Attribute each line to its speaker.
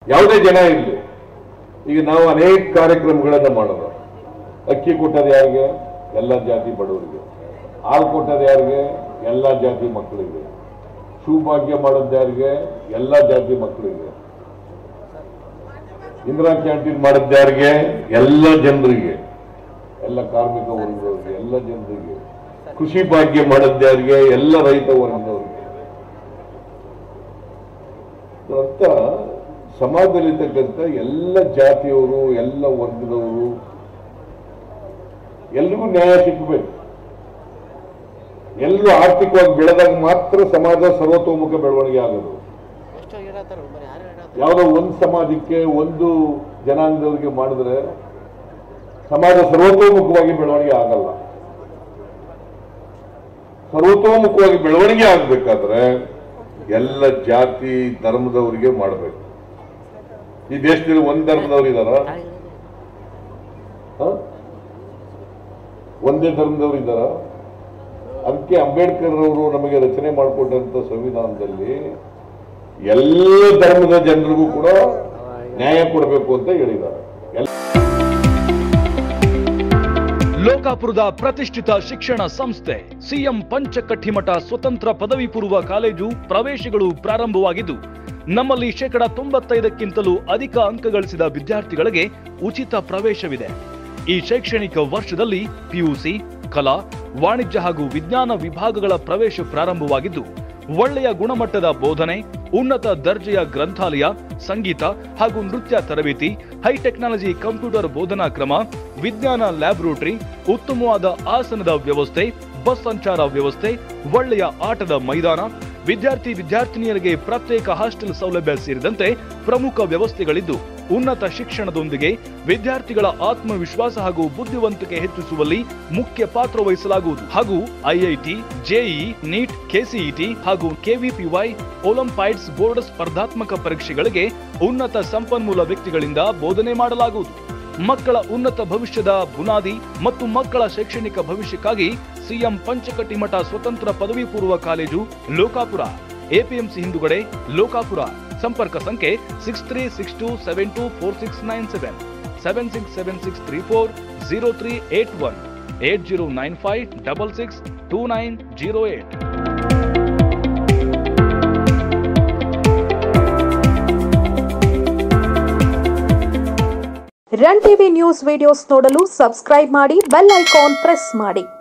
Speaker 1: ಯಾವುದೇ ಜನ ಇರಲಿ ಈಗ ನಾವು ಅನೇಕ ಕಾರ್ಯಕ್ರಮಗಳನ್ನ ಮಾಡೋದು ಅಕ್ಕಿ ಕೊಟ್ಟದ್ದು ಯಾರಿಗೆ ಎಲ್ಲ ಜಾತಿ ಬಡವರಿಗೆ ಹಾಲು ಕೊಟ್ಟದ್ದು ಯಾರಿಗೆ ಎಲ್ಲ ಜಾತಿ ಮಕ್ಕಳಿಗೆ ಸೌಭಾಗ್ಯ ಮಾಡೋದು ಯಾರಿಗೆ ಎಲ್ಲ ಜಾತಿ ಮಕ್ಕಳಿಗೆ ಇಂದಿರಾ ಕ್ಯಾಂಟೀನ್ ಮಾಡಿದ್ದು ಯಾರಿಗೆ ಎಲ್ಲ ಜನರಿಗೆ ಎಲ್ಲ ಕಾರ್ಮಿಕ ವರ್ಗದವರಿಗೆ ಎಲ್ಲ ಜನರಿಗೆ ಕೃಷಿ ಭಾಗ್ಯ ಮಾಡಿದ್ದು ಯಾರಿಗೆ ಎಲ್ಲ ರೈತ ವರ್ಗದವರಿಗೆ ಅರ್ಥ ಸಮಾಜದಲ್ಲಿರ್ತಕ್ಕಂಥ ಎಲ್ಲ ಜಾತಿಯವರು ಎಲ್ಲ ವರ್ಗದವರು ಎಲ್ರಿಗೂ ನ್ಯಾಯ ಸಿಕ್ಕಬೇಕು ಎಲ್ಲರೂ ಆರ್ಥಿಕವಾಗಿ ಬೆಳೆದಾಗ ಮಾತ್ರ ಸಮಾಜ ಸರ್ವತೋಮುಖ ಬೆಳವಣಿಗೆ ಆಗೋದು
Speaker 2: ಎಷ್ಟೋ ಹೇಳತ್ತಾರ ಬರೀ ಯಾರು ಹೇಳತ್ತಾರ
Speaker 1: ಯಾವುದೋ ಒಂದು ಸಮಾಜಕ್ಕೆ ಒಂದು ಜನಾಂಗದವರಿಗೆ ಮಾಡಿದ್ರೆ ಸಮಾಜ ಸರ್ವತೋಮುಖವಾಗಿ ಬೆಳವಣಿಗೆ ಆಗಲ್ಲ ಸರ್ವತೋಮುಖವಾಗಿ ಬೆಳವಣಿಗೆ ಆಗಬೇಕಾದ್ರೆ ಎಲ್ಲ ಜಾತಿ ಧರ್ಮದವರಿಗೆ ಮಾಡಬೇಕು ಈ ದೇಶದಲ್ಲಿ ಒಂದ್ ಧರ್ಮದವ್ರು ಇದಾರ ಒಂದೇ ಧರ್ಮದವ್ರು ಇದ್ದಾರ ಅದಕ್ಕೆ ಅಂಬೇಡ್ಕರ್ ಅವರು ನಮಗೆ ರಚನೆ ಮಾಡಿಕೊಟ್ಟಂತ ಸಂವಿಧಾನದಲ್ಲಿ ಎಲ್ಲ ಧರ್ಮದ ಜನರಿಗೂ ಕೂಡ ನ್ಯಾಯ ಕೊಡಬೇಕು ಅಂತ ಹೇಳಿದ್ದಾರೆ ಎಲ್ಲ
Speaker 3: ಲೋಕಾಪುರದ ಪ್ರತಿಷ್ಠಿತ ಶಿಕ್ಷಣ ಸಂಸ್ಥೆ ಸಿಎಂ ಪಂಚಕಟ್ಟಿಮಠ ಸ್ವತಂತ್ರ ಪದವಿ ಪೂರ್ವ ಕಾಲೇಜು ಪ್ರವೇಶಗಳು ಪ್ರಾರಂಭವಾಗಿದ್ದು ನಮ್ಮಲ್ಲಿ ಶೇಕಡ ತೊಂಬತ್ತೈದಕ್ಕಿಂತಲೂ ಅಧಿಕ ಅಂಕ ಗಳಿಸಿದ ವಿದ್ಯಾರ್ಥಿಗಳಿಗೆ ಉಚಿತ ಪ್ರವೇಶವಿದೆ ಈ ಶೈಕ್ಷಣಿಕ ವರ್ಷದಲ್ಲಿ ಪಿಯುಸಿ ಕಲಾ ವಾಣಿಜ್ಯ ಹಾಗೂ ವಿಜ್ಞಾನ ವಿಭಾಗಗಳ ಪ್ರವೇಶ ಪ್ರಾರಂಭವಾಗಿದ್ದು ಒಳ್ಳೆಯ ಗುಣಮಟ್ಟದ ಬೋಧನೆ ಉನ್ನತ ದರ್ಜೆಯ ಗ್ರಂಥಾಲಯ ಸಂಗೀತ ಹಾಗೂ ನೃತ್ಯ ತರಬೇತಿ ಹೈ ಟೆಕ್ನಾಲಜಿ ಕಂಪ್ಯೂಟರ್ ಬೋಧನಾ ಕ್ರಮ ವಿಜ್ಞಾನ ಲ್ಯಾಬೊರೇಟರಿ ಉತ್ತಮವಾದ ಆಸನದ ವ್ಯವಸ್ಥೆ ಬಸ್ ಸಂಚಾರ ವ್ಯವಸ್ಥೆ ಒಳ್ಳೆಯ ಆಟದ ಮೈದಾನ ವಿದ್ಯಾರ್ಥಿ ವಿದ್ಯಾರ್ಥಿನಿಯರಿಗೆ ಪ್ರತ್ಯೇಕ ಹಾಸ್ಟೆಲ್ ಸೌಲಭ್ಯ ಸೇರಿದಂತೆ ಪ್ರಮುಖ ವ್ಯವಸ್ಥೆಗಳಿದ್ದು ಉನ್ನತ ಶಿಕ್ಷಣದೊಂದಿಗೆ ವಿದ್ಯಾರ್ಥಿಗಳ ಆತ್ಮವಿಶ್ವಾಸ ಹಾಗೂ ಬುದ್ಧಿವಂತಿಕೆ ಹೆಚ್ಚಿಸುವಲ್ಲಿ ಮುಖ್ಯ ಪಾತ್ರ ವಹಿಸಲಾಗುವುದು ಹಾಗೂ ಐಐಟಿ ಜೆಇ ನೀಟ್ ಕೆಸಿಇಟಿ ಹಾಗೂ ಕೆವಿಪಿವೈ ಒಲಿಂಪೈಡ್ಸ್ ಬೋರ್ಡ್ ಸ್ಪರ್ಧಾತ್ಮಕ ಪರೀಕ್ಷೆಗಳಿಗೆ ಉನ್ನತ ಸಂಪನ್ಮೂಲ ವ್ಯಕ್ತಿಗಳಿಂದ ಬೋಧನೆ ಮಾಡಲಾಗುವುದು ಮಕ್ಕಳ ಉನ್ನತ ಭವಿಷ್ಯದ ಬುನಾದಿ ಮತ್ತು ಮಕ್ಕಳ ಶೈಕ್ಷಣಿಕ ಭವಿಷ್ಯಕ್ಕಾಗಿ ಸಿಎಂ ಪಂಚಕಟ್ಟಿಮಠ ಸ್ವತಂತ್ರ ಪದವಿ ಪೂರ್ವ ಕಾಲೇಜು ಲೋಕಾಪುರ ಎಪಿಎಂಸಿ ಹಿಂದುಗಡೆ ಲೋಕಾಪುರ ಸಂಪರ್ಕ ಸಂಖ್ಯೆ six three six two seven two four six nine seven seven six seven six three four zero three eight one eight zero nine five double six two nine zero eight
Speaker 4: run TV news videos ನೋಡಲು subscribe ಮಾಡಿ bell icon press ಮಾಡಿ